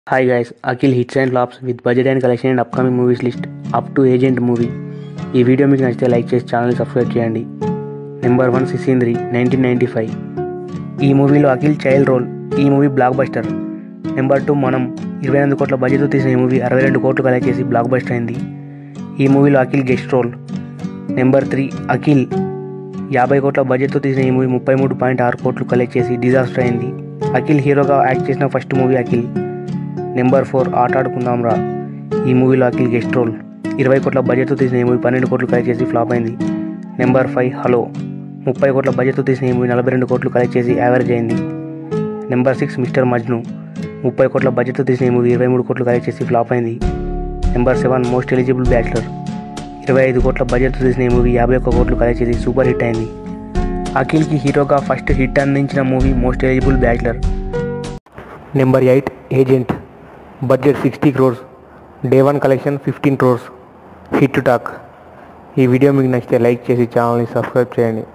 Hi guys, Akhil hits and flops with budget and collection and upcoming movies list up to Agent movie ఈ video మీకు నచ్చితే like చేసి channel subscribe చేయండి number one Sisindri nineteen ninety five ఈ మూవీలో Akhil child role ఈ movie blockbuster number two మనం ఇరవై ఎనిమిది కోట్ల బడ్జెట్తో తీసిన ఈ మూవీ అరవై రెండు కోట్లు కలెక్ట్ చేసి బ్లాక్ బస్టర్ అయింది ఈ మూవీలో Akhil guest role number three Akhil యాభై కోట్ల బడ్జెట్తో తీసిన ఈ మూవీ ముప్పై మూడు పాయింట్ ఆరు కోట్లు కలెక్ట్ చేసి డిజాస్టర్ అయింది అఖిల్ హీరోగా యాక్ట్ చేసిన first movie Akhil number four Aata Aadukundam రా ఈ మూవీలో అఖిల్ గెస్ట్ రోల్ ఇరవై కోట్ల బడ్జెట్తో తీసిన ఈ మూవీ పన్నెండు కోట్లు కలెక్ట్ చేసి ఫ్లాప్ అయింది నెంబర్ ఫైవ్ హలో ముప్పై కోట్ల బడ్జెట్తో తీసిన ఈ మూవీ నలభై రెండు కోట్లు కలెక్ట్ చేసి యావరేజ్ అయింది నెంబర్ సిక్స్ మిస్టర్ మజ్ను ముప్పై కోట్ల బడ్జెట్తో తీసిన ఈ మూవీ ఇరవై మూడు కోట్లు కలెక్ట్ చేసి ఫ్లాప్ అయింది number seven Most Eligible Bachelor ఇరవై ఐదు కోట్ల బడ్జెట్తో తీసిన ఈ మూవీ యాభై ఒక్క కోట్లు కలెక్ట్ చేసి సూపర్ హిట్ అయింది అఖిల్కి హీరోగా ఫస్ట్ హిట్ అందించిన movie Most Eligible Bachelor number eight Agent budget sixty crores day one collection fifteen crores hit talk ఈ వీడియో మీకు నచ్చితే లైక్ చేసి ఛానల్ని సబ్స్క్రైబ్ చేయండి